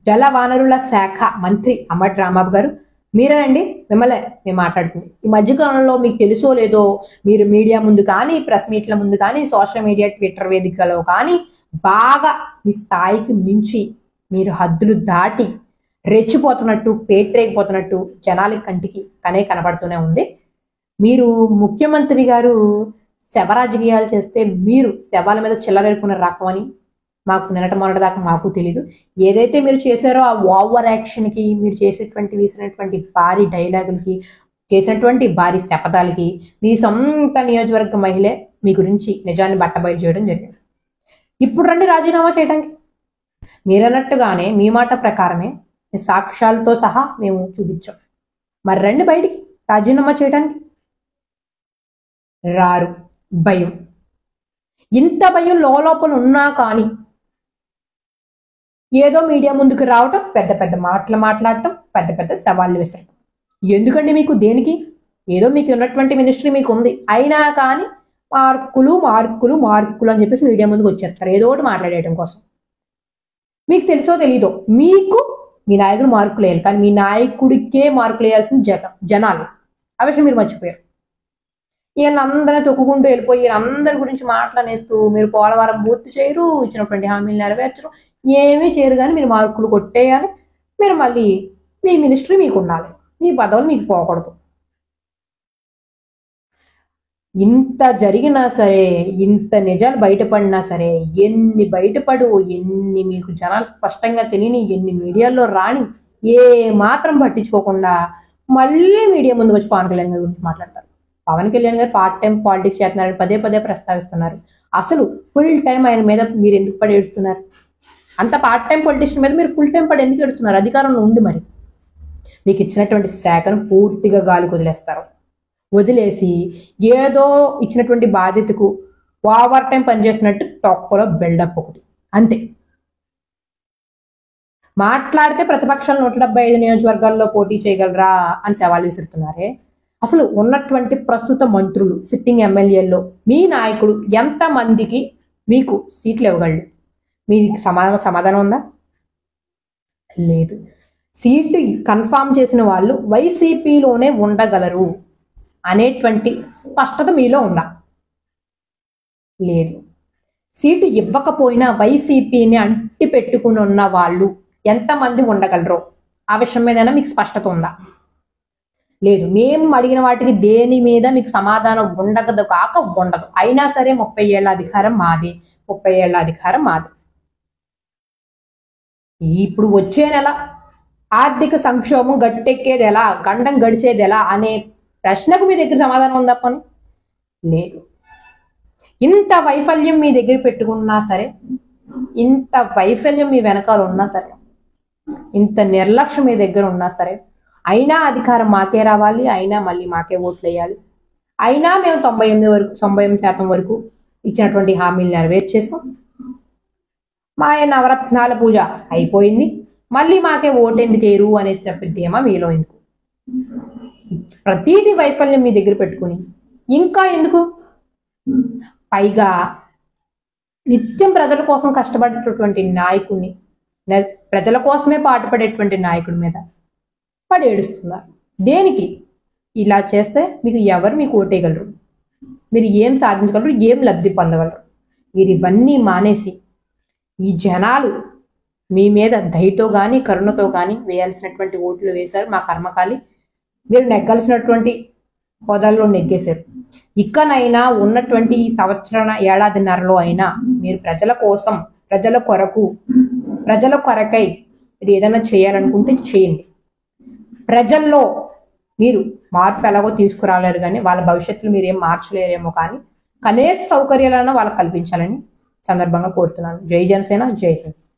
జల వనరుల శాఖ మంత్రి అమర్ రాంబాబు గారు మీరేనండి మిమ్మల్ని మేము మాట్లాడుతుంది ఈ మధ్యకాలంలో మీకు తెలుసో లేదో మీరు మీడియా ముందు కానీ ప్రెస్ మీట్ల ముందు కానీ సోషల్ మీడియా ట్విట్టర్ వేదికలో కానీ బాగా మీ స్థాయికి మించి మీరు హద్దులు దాటి రెచ్చిపోతున్నట్టు పేట్రేగిపోతున్నట్టు జనాల కంటికి కనే కనబడుతూనే ఉంది మీరు ముఖ్యమంత్రి గారు శవ రాజకీయాలు చేస్తే మీరు శవాల మీద చిల్లరేరుకునే రకం అని మాకు నిన్నటి మొన్నటి దాకా మాకు తెలీదు ఏదైతే మీరు చేశారో ఆ ఓవర్ యాక్షన్కి మీరు చేసేటువంటి వేసినటువంటి భారీ డైలాగులకి చేసినటువంటి భారీ శపథాలకి మీ సొంత నియోజకవర్గ మహిళే మీ గురించి నిజాన్ని బట్టబయలు చేయడం జరిగింది ఇప్పుడు రండి రాజీనామా చేయడానికి మీరన్నట్టుగానే మీ మాట ప్రకారమే మీ సాక్ష్యాలతో సహా మేము చూపించాం మరి రండి బయటికి రాజీనామా చేయడానికి రారు భయం ఇంత భయం లోపల ఉన్నా కానీ ఏదో మీడియా ముందుకు రావటం పెద్ద పెద్ద మాటలు మాట్లాడటం పెద్ద పెద్ద సవాళ్ళు విసరటం ఎందుకండి మీకు దేనికి ఏదో మీకు ఉన్నటువంటి మినిస్ట్రీ మీకు ఉంది అయినా కానీ మార్కులు మార్కులు మార్కులు అని చెప్పేసి మీడియా ముందుకు వచ్చేస్తారు ఏదో ఒకటి మాట్లాడేయడం కోసం మీకు తెలుసో తెలీదో మీకు మీ నాయకుడు మార్కులు వేయాలి కానీ మీ నాయకుడికే మార్కులు వేయాల్సిన జగ జనాలు ఆ విషయం మీరు మర్చిపోయారు ఈయన అందరూ తొక్కుకుంటూ వెళ్ళిపోయి ఈయన అందరి గురించి మాట్లాడేస్తూ మీరు పోలవరం పూర్తి చేయరు ఇచ్చినటువంటి హామీలు నెరవేర్చరు ఏమీ చేయరు కానీ మీరు మార్కులు కొట్టేయాలి మీరు మళ్ళీ మీ మినిస్ట్రీ మీకు ఉండాలి మీ పదవులు మీకు పోకూడదు ఇంత జరిగినా సరే ఇంత నిజాలు బయటపడినా సరే ఎన్ని బయటపడు ఎన్ని మీకు జనాలు స్పష్టంగా తెలియని ఎన్ని మీడియాల్లో రాని ఏ మాత్రం పట్టించుకోకుండా మళ్ళీ మీడియా ముందుకు వచ్చి పవన్ కళ్యాణ్ గారి గురించి మాట్లాడతారు పవన్ కళ్యాణ్ గారు పార్ట్ టైం పాలిటిక్స్ చేస్తున్నారని పదే పదే ప్రస్తావిస్తున్నారు అసలు ఫుల్ టైం ఆయన మీద మీరు ఎందుకు పడి ఏడుస్తున్నారు అంత పార్ట్ టైం పొలిటీషియన్ మీద మీరు ఫుల్ టైం పడి ఎందుకు ఏడుస్తున్నారు అధికారంలో ఉండి మరి మీకు ఇచ్చినటువంటి శాఖను పూర్తిగా గాలికి వదిలేస్తారు వదిలేసి ఏదో ఇచ్చినటువంటి బాధ్యతకు ఓవర్ టైం పనిచేస్తున్నట్టు తొక్కలో బిల్డప్ ఒకటి అంతే మాట్లాడితే ప్రతిపక్షాలు నూట డెబ్బై ఐదు నియోజకవర్గాల్లో పోటీ చేయగలరా అని సవాల్ విసురుతున్నారే అసలు ఉన్నటువంటి ప్రస్తుత మంత్రులు సిట్టింగ్ ఎమ్మెల్యేల్లో మీ నాయకుడు ఎంత మందికి మీకు సీట్లు ఇవ్వగలడు మీది సమాధానం సమాధానం ఉందా లేదు సీటు కన్ఫామ్ చేసిన వాళ్ళు వైసీపీలోనే ఉండగలరు అనేటువంటి స్పష్టత మీలో ఉందా లేదు సీటు ఇవ్వకపోయినా వైసీపీని అంటి పెట్టుకుని ఉన్న వాళ్ళు ఎంతమంది ఉండగలరో ఆ విషయం మీదైనా మీకు స్పష్టత ఉందా లేదు మేము అడిగిన వాటికి దేని మీద మీకు సమాధానం ఉండదు కాక ఉండదు అయినా సరే ముప్పై ఏళ్ళ అధికారం మాది ముప్పై ఏళ్ళ అధికారం మాది ఇప్పుడు వచ్చే నెల ఆర్థిక సంక్షోభం గట్టెక్కేది ఎలా గండం గడిచేది ఎలా అనే ప్రశ్నకు మీ దగ్గర సమాధానం ఉందా పని లేదు ఇంత వైఫల్యం మీ దగ్గర పెట్టుకున్నా సరే ఇంత వైఫల్యం మీ వెనకాల ఉన్నా సరే ఇంత నిర్లక్ష్యం మీ దగ్గర ఉన్నా సరే అయినా అధికారం మాకే రావాలి అయినా మళ్ళీ మాకే ఓట్లు వేయాలి అయినా మేము తొంభై ఎనిమిది వరకు తొంభై ఎనిమిది శాతం వరకు ఇచ్చినటువంటి హామీలు నెరవేర్చేసాం మా నవరత్నాల పూజ అయిపోయింది మళ్ళీ మాకే ఓటు ఎందుకు వేరు అనేసి చెప్పిద్దేమా మీలో ఎందుకు ప్రతీది వైఫల్యం మీ దగ్గర పెట్టుకుని ఇంకా ఎందుకు పైగా నిత్యం ప్రజల కోసం కష్టపడేటటువంటి నాయకుడిని న- ప్రజల కోసమే పాటుపడేటువంటి నాయకుడి మీద పడి ఏడుస్తున్నారు దేనికి ఇలా చేస్తే మీకు ఎవరు మీకు ఓటేయగలరు మీరు ఏం సాధించగలరు ఏం లబ్ధి పొందగలరు మీరు ఇవన్నీ మానేసి ఈ జనాలు మీ మీద దయతో కానీ కరుణతో కానీ వేయాల్సినటువంటి ఓట్లు వేశారు మా కర్మకాలి మీరు నెగ్గాల్సినటువంటి హోదాల్లో నెగ్గేశారు ఇక్కనైనా ఉన్నటువంటి ఈ సంవత్సర ఏడాదిన్నరలో అయినా మీరు ప్రజల కోసం ప్రజల కొరకు ప్రజల కొరకై మీరు ఏదైనా చేయాలనుకుంటే చేయండి ప్రజల్లో మీరు మార్పు ఎలాగో తీసుకురాలేరు కానీ వాళ్ళ భవిష్యత్తులో మీరు ఏం మార్చలేరేమో కానీ కనీస సౌకర్యాలన్నా వాళ్ళకి కల్పించాలని సందర్భంగా కోరుతున్నాను జై జనసేన జై హింద్